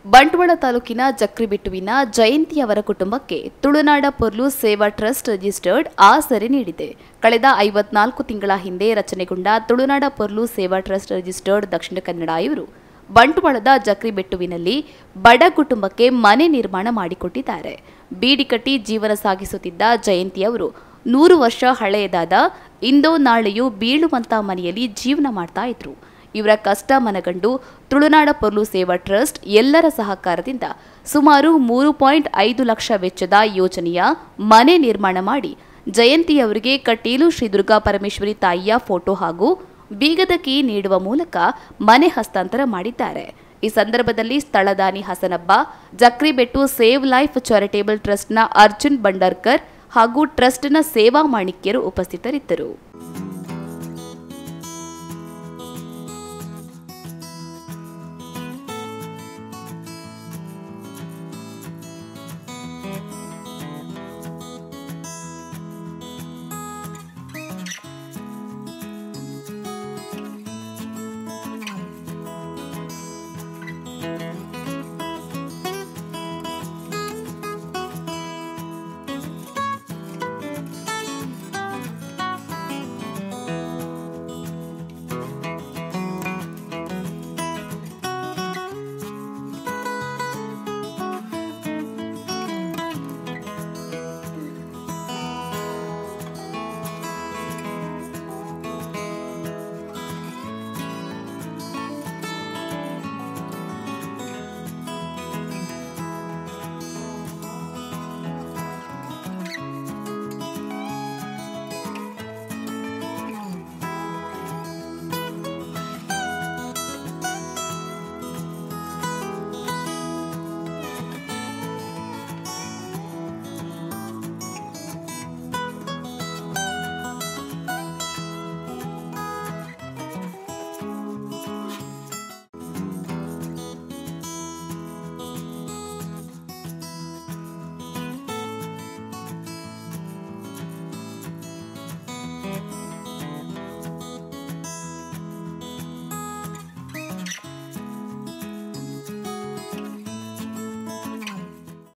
ಬಂಟ್ವಾಳ ತಾಲೂಕಿನ ಜಕ್ರಿಬೆಟ್ಟುವಿನ ಜಯಂತಿ ಅವರ ಕುಟುಂಬಕ್ಕೆ ತುಳುನಾಡ ಪೊರ್ಲು ಸೇವಾ ಟ್ರಸ್ಟ್ ರಿಜಿಸ್ಟರ್ಡ್ ಆಸರೆ ನೀಡಿದೆ ಕಳೆದ ಐವತ್ನಾಲ್ಕು ತಿಂಗಳ ಹಿಂದೆ ರಚನೆಗೊಂಡ ತುಳುನಾಡ ಪೊರ್ಲು ಸೇವಾ ಟ್ರಸ್ಟ್ ರಿಜಿಸ್ಟರ್ಡ್ ದಕ್ಷಿಣ ಕನ್ನಡ ಇವರು ಬಂಟ್ವಾಳದ ಜಕ್ರಿಬೆಟ್ಟುವಿನಲ್ಲಿ ಬಡ ಕುಟುಂಬಕ್ಕೆ ಮನೆ ನಿರ್ಮಾಣ ಮಾಡಿಕೊಟ್ಟಿದ್ದಾರೆ ಬೀಡಿ ಕಟ್ಟಿ ಜೀವನ ಸಾಗಿಸುತ್ತಿದ್ದ ಜಯಂತಿ ಅವರು ನೂರು ವರ್ಷ ಹಳೆಯದಾದ ಇಂದೋ ನಾಳೆಯೂ ಬೀಳುವಂತ ಮನೆಯಲ್ಲಿ ಜೀವನ ಮಾಡ್ತಾ ಇದ್ರು ಇವರ ಕಷ್ಟ ಮನಗಂಡು ತುಳುನಾಡ ಪೊರ್ಲು ಸೇವಾ ಟ್ರಸ್ಟ್ ಎಲ್ಲರ ಸಹಕಾರದಿಂದ ಸುಮಾರು ಮೂರು ಪಾಯಿಂಟ್ ಐದು ಲಕ್ಷ ವೆಚ್ಚದ ಯೋಜನೆಯ ಮನೆ ನಿರ್ಮಾಣ ಮಾಡಿ ಜಯಂತಿ ಅವರಿಗೆ ಕಟೀಲು ಶ್ರೀ ದುರ್ಗಾ ಪರಮೇಶ್ವರಿ ತಾಯಿಯ ಫೋಟೋ ಹಾಗೂ ಬೀಗದ ಕೀ ನೀಡುವ ಮೂಲಕ ಮನೆ ಹಸ್ತಾಂತರ ಮಾಡಿದ್ದಾರೆ ಈ ಸಂದರ್ಭದಲ್ಲಿ ಸ್ಥಳದಾನಿ Hasanabba Jakribettu save life charitable ಟ್ರಸ್ಟ್ನ ಅರ್ಜುನ್ ಬಂಡರ್ಕರ್ ಹಾಗೂ ಟ್ರಸ್ಟ್ನ ಸೇವಾ ಮಾಣಿಕ್ಯರು ಉಪಸ್ಥಿತರಿದ್ದರು